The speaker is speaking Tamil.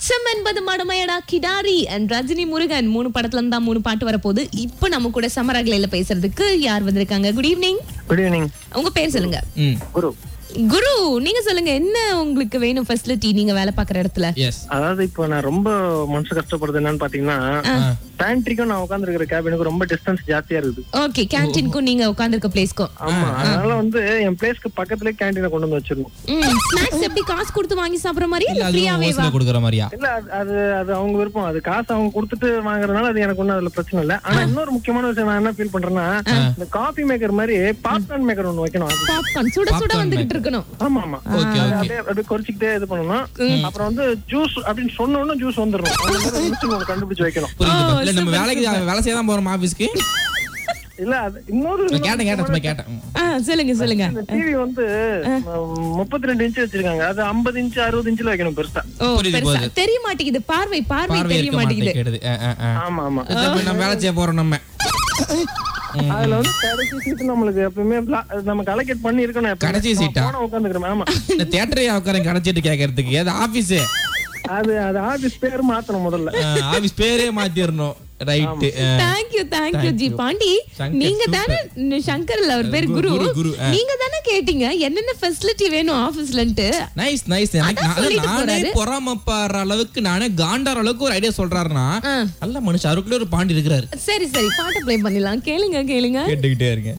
அச்சம் என்பது மடமையடா கிடாரி அண்ட் ரஜினி முருகன் மூணு படத்துல இருந்து தான் மூணு பாட்டு வரப்போகுது இப்போ நம்ம கூட சமரகலையில பேசுறதுக்கு யார் வந்திருக்காங்க குட் ஈவினிங் குட் ஈவினிங் உங்க பேர் சொல்லுங்க ம் குரு குரு நீங்க சொல்லுங்க என்ன உங்களுக்கு வேணும் ஃபெசிலிட்டி நீங்க வேலை பார்க்குற இடத்துல எஸ் அதாவது இப்போ நான் ரொம்ப மனசு கஷ்டப்படுறது என்னன்னு பாத்தீங்கன்னா பேண்ட்ரிக்கும் நான் உட்காந்துருக்கிற கேபினுக்கு ரொம்ப டிஸ்டன்ஸ் ஜாஸ்தியா இருக்குது ஓகே கேன்டீனுக்கும் நீங்க உட்கார்ந்திருக்க பிளேஸ்க்கும் ஆமா அதனால வந்து என் பிளேஸ்க்கு பக்கத்துலயே கேண்டீனை கொண்டு வந்து வச்சிருக்கணும் ம் ஸ்நாக்ஸ் எப்படி காசு கொடுத்து வாங்கி சாப்பிடுற மாதிரி இல்ல இல்ல அது ஃப்ரீயாவே வா ஓசில கொடுக்குற மாதிரியா இல்ல அது- அது அது அவங்க விருப்பம் அது காசு அவங்க கொடுத்துட்டு வாங்குறதுனால அது எனக்கு ஒண்ணும் அதுல பிரச்சனை இல்ல ஆனா இன்னொரு முக்கியமான விஷயம் நான் என்ன ஃபீல் பண்றேன்னா இந்த காஃபி மேக்கர் மாதிரி பாப்கார்ன் மேக்கர் ஒண்ணு வைக்கணும் அது பாப்கார்ன் சுட சுட Popcorn வந்துகிட்டு இருக்கணும் ஆமா ஆமா ஓகே அது ஓகே அப்படியே அப்படியே குறைச்சிக்கிட்டே இது பண்ணணும் அப்புறம் வந்து ஜூஸ் அப்படின்னு சொன்ன உடனே ஜூஸ் வந்துடும் அந்த மாதிரி ஒரு mixing ஒண்ணு கண்டுபிடிச்சு வைக்கணும் புரியுது ஓ, இல்ல நம்ம super, வேலைக்கு வேலை செய்ய தான் போறோம் ஆபீஸ்க்கு இல்ல அது இன்னொரு கேட்டேன் கேட்டேன் சும்மா கேட்டேன் ம். ஆ சொல்லுங்க சொல்லுங்க இந்த டிவி வந்து முப்பத்தி ரெண்டு இன்ச் வச்சிருக்காங்க அது ஐம்பது இன்ச் அறுபது இன்ச்ல வைக்கணும் பெருசா ஓ புரியுது, பெருசா புரியுது. தெரிய மாட்டேங்குது பார்வை பார்வை பார்வை தெரிய இருக்க மாட்டேங்குது மாட்டேங்குது ஆ, ஆ, ஆ. ஆமா ஆமா சரி, இப்ப நம்ம வேலை செய்ய போறோம் நம்ம அதுல வந்து கடைசி சீட்டு நம்மளுக்கு எப்பவுமே bla- நமக்கு அலோகேட் பண்ணி இருக்கணும் எப்பவுமே. கடைசி சீட்டா? போன உட்காந்துக்கிறோம் ஆமா இந்த தியேட்டரே உட்கார கிடைச்சிட்டு கேட்கறதுக்கு அது ஆபீஸ் அது அது ஆபீஸ் பேர் மாத்தணும் முதல்ல ஆபீஸ் பேரே மாத்திரணும் right thank you thank you ji Pandi Shankar, நீங்க தானே சங்கர் இல்ல அவர் பேர் குரு குரு, குரு, ஆ. நீங்க தானே கேட்டீங்க என்னென்ன ஃபெசிலிட்டி வேணும் ஆபீஸ்லன்ட்டு நைஸ் நைஸ் எனக்கு அதான் நான் சொல்லிட்டு நானே போறாரு. பொறாமப்படுற அளவுக்கு நானே காண்டாற அளவுக்கு ஒரு ஐடியா சொல்றாருன்னா ஆ. நல்ல மனுஷன் அவருக்குள்ள ஒரு பாண்டி இருக்கிறாரு சரி சரி பாட்டு ப்ளே பண்ணிடலாம் கேளுங்க கேளுங்க கேட்டுக்கிட்டே இருக்கேன்